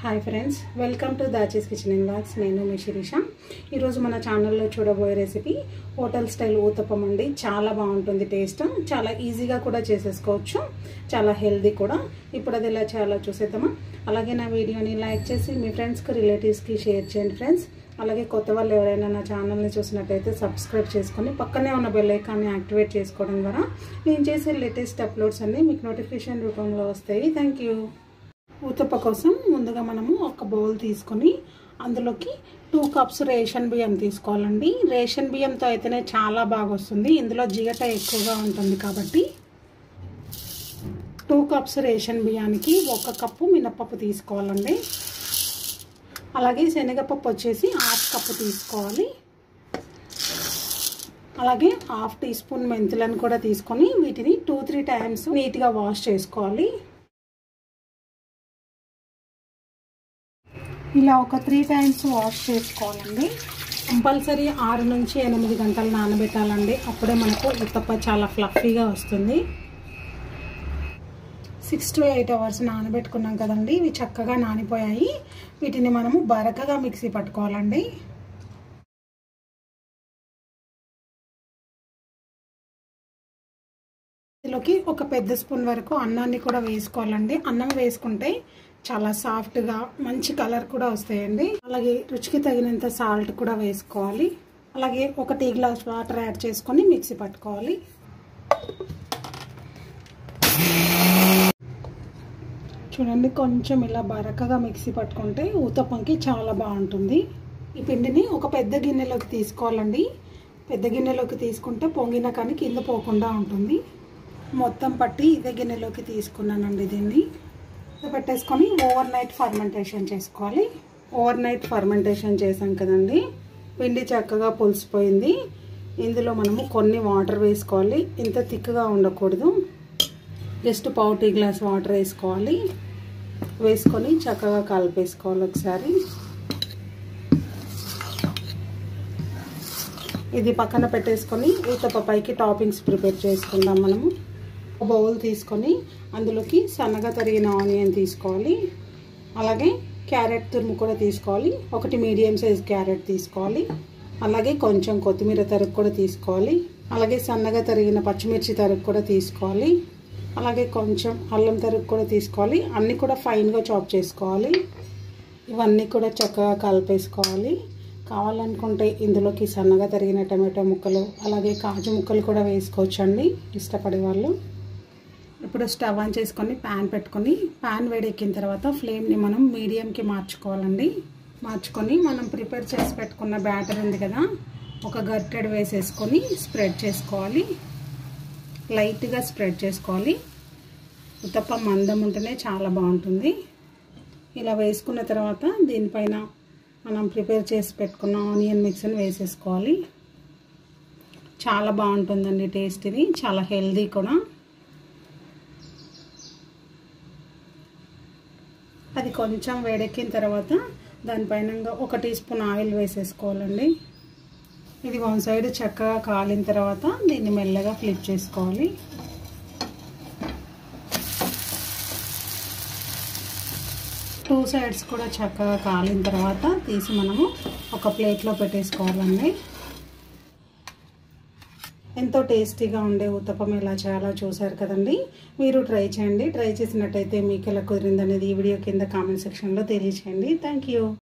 hi friends welcome to దాచీస్ kitchen and vlogs నేను మీ శిరీష ఈరోజు మన ఛానల్లో చూడబోయే రెసిపీ హోటల్ స్టైల్ ఊతప్పం అండి చాలా బాగుంటుంది టేస్ట్ చాలా ఈజీగా కూడా చేసేసుకోవచ్చు చాలా హెల్దీ కూడా ఇప్పుడు అది ఎలా చేయాలో చూసేద్దామా అలాగే నా వీడియోని లైక్ చేసి మీ ఫ్రెండ్స్కి రిలేటివ్స్కి షేర్ చేయండి ఫ్రెండ్స్ అలాగే కొత్త వాళ్ళు ఎవరైనా నా ఛానల్ని చూసినట్టయితే సబ్స్క్రైబ్ చేసుకొని పక్కనే ఉన్న బెల్ ఐకాన్ని యాక్టివేట్ చేసుకోవడం ద్వారా నేను చేసే లేటెస్ట్ అప్లోడ్స్ అన్నీ మీకు నోటిఫికేషన్ రూపంలో వస్తాయి థ్యాంక్ యూ ఊతప్ప కోసం ముందుగా మనము ఒక బౌల్ తీసుకొని అందులోకి టూ కప్స్ రేషన్ బియ్యం తీసుకోవాలండి రేషన్ బియ్యంతో అయితేనే చాలా బాగా వస్తుంది ఇందులో జిగట ఎక్కువగా ఉంటుంది కాబట్టి టూ కప్స్ రేషన్ బియ్యానికి ఒక కప్పు మినప్పప్పు తీసుకోవాలండి అలాగే శనగపప్పు వచ్చేసి హాఫ్ కప్పు తీసుకోవాలి అలాగే హాఫ్ టీ స్పూన్ మెంతులను కూడా తీసుకొని వీటిని టూ త్రీ టైమ్స్ నీట్గా వాష్ చేసుకోవాలి ఇలా ఒక త్రీ టైమ్స్ వాష్ చేసుకోవాలండి కంపల్సరీ ఆరు నుంచి ఎనిమిది గంటలు నానబెట్టాలండి అప్పుడే మనకు ఉత్తప్ప చాలా ఫ్లఫీగా వస్తుంది సిక్స్ టు ఎయిట్ అవర్స్ నానబెట్టుకున్నాం కదండి ఇవి చక్కగా నానిపోయాయి వీటిని మనము బరకగా మిక్సీ పట్టుకోవాలండి ఇందులోకి ఒక పెద్ద స్పూన్ వరకు అన్నాన్ని కూడా వేసుకోవాలండి అన్నం వేసుకుంటే చాలా సాఫ్ట్గా మంచి కలర్ కూడా వస్తాయండి అలాగే రుచికి తగినంత సాల్ట్ కూడా వేసుకోవాలి అలాగే ఒక టీ గ్లాస్ వాటర్ యాడ్ చేసుకొని మిక్సీ పట్టుకోవాలి చూడండి కొంచెం ఇలా బరకగా మిక్సీ పట్టుకుంటే ఊతప్పంకి చాలా బాగుంటుంది ఈ పిండిని ఒక పెద్ద గిన్నెలోకి తీసుకోవాలండి పెద్ద గిన్నెలోకి తీసుకుంటే పొంగిన కానీ కింద పోకుండా ఉంటుంది మొత్తం పట్టి ఇదే గిన్నెలోకి తీసుకున్నానండి దీన్ని పెట్టేసుకొని ఓవర్ నైట్ ఫర్మెంటేషన్ చేసుకోవాలి ఓవర్ నైట్ ఫర్మెంటేషన్ చేసాం కదండి పిండి చక్కగా పులిసిపోయింది ఇందులో మనము కొన్ని వాటర్ వేసుకోవాలి ఇంత థిక్గా ఉండకూడదు జస్ట్ పావు టీ గ్లాస్ వాటర్ వేసుకోవాలి వేసుకొని చక్కగా కలిపేసుకోవాలి ఒకసారి ఇది పక్కన పెట్టేసుకొని ఊతప్ప పైకి టాపింగ్స్ ప్రిపేర్ చేసుకుందాం మనము బౌల్ తీసుకొని అందులోకి సన్నగా తరిగిన ఆనియన్ తీసుకోవాలి అలాగే క్యారెట్ తురుము కూడా తీసుకోవాలి ఒకటి మీడియం సైజ్ క్యారెట్ తీసుకోవాలి అలాగే కొంచెం కొత్తిమీర తరుగు కూడా తీసుకోవాలి అలాగే సన్నగా తరిగిన పచ్చిమిర్చి తరుగు కూడా తీసుకోవాలి అలాగే కొంచెం అల్లం తరుగు కూడా తీసుకోవాలి అన్నీ కూడా ఫైన్గా చాప్ చేసుకోవాలి ఇవన్నీ కూడా చక్కగా కలిపేసుకోవాలి కావాలనుకుంటే ఇందులోకి సన్నగా తరిగిన టమాటో ముక్కలు అలాగే కాజు ముక్కలు కూడా వేసుకోవచ్చండి ఇష్టపడే వాళ్ళు ఇప్పుడు స్టవ్ ఆన్ చేసుకొని ప్యాన్ పెట్టుకొని ప్యాన్ వేడెక్కిన తర్వాత ఫ్లేమ్ని మనం మీడియంకి మార్చుకోవాలండి మార్చుకొని మనం ప్రిపేర్ చేసి పెట్టుకున్న బ్యాటర్ ఉంది కదా ఒక గట్టెడు వేసేసుకొని స్ప్రెడ్ చేసుకోవాలి లైట్గా స్ప్రెడ్ చేసుకోవాలి ఉత్తప్ప మందం ఉంటేనే చాలా బాగుంటుంది ఇలా వేసుకున్న తర్వాత దీనిపైన మనం ప్రిపేర్ చేసి పెట్టుకున్న ఆనియన్ మిక్స్ని వేసేసుకోవాలి చాలా బాగుంటుందండి టేస్ట్ ఇది చాలా హెల్దీ కూడా అది కొంచెం వేడెక్కిన తర్వాత దానిపైన ఒక టీ స్పూన్ ఆయిల్ వేసేసుకోవాలండి ఇది వన్ సైడ్ చక్కగా కాలిన తర్వాత దీన్ని మెల్లగా ఫ్లిప్ చేసుకోవాలి టూ సైడ్స్ కూడా చక్కగా కాలిన తర్వాత తీసి మనము ఒక ప్లేట్లో పెట్టేసుకోవాలండి ఎంతో టేస్టీగా ఉండే ఉత్తపం ఎలా చేయాలో చూసారు కదండి మీరు ట్రై చేయండి ట్రై చేసినట్టయితే మీకు ఎలా కుదిరిందనేది ఈ వీడియో కింద కామెంట్ సెక్షన్లో తెలియచేయండి థ్యాంక్ యూ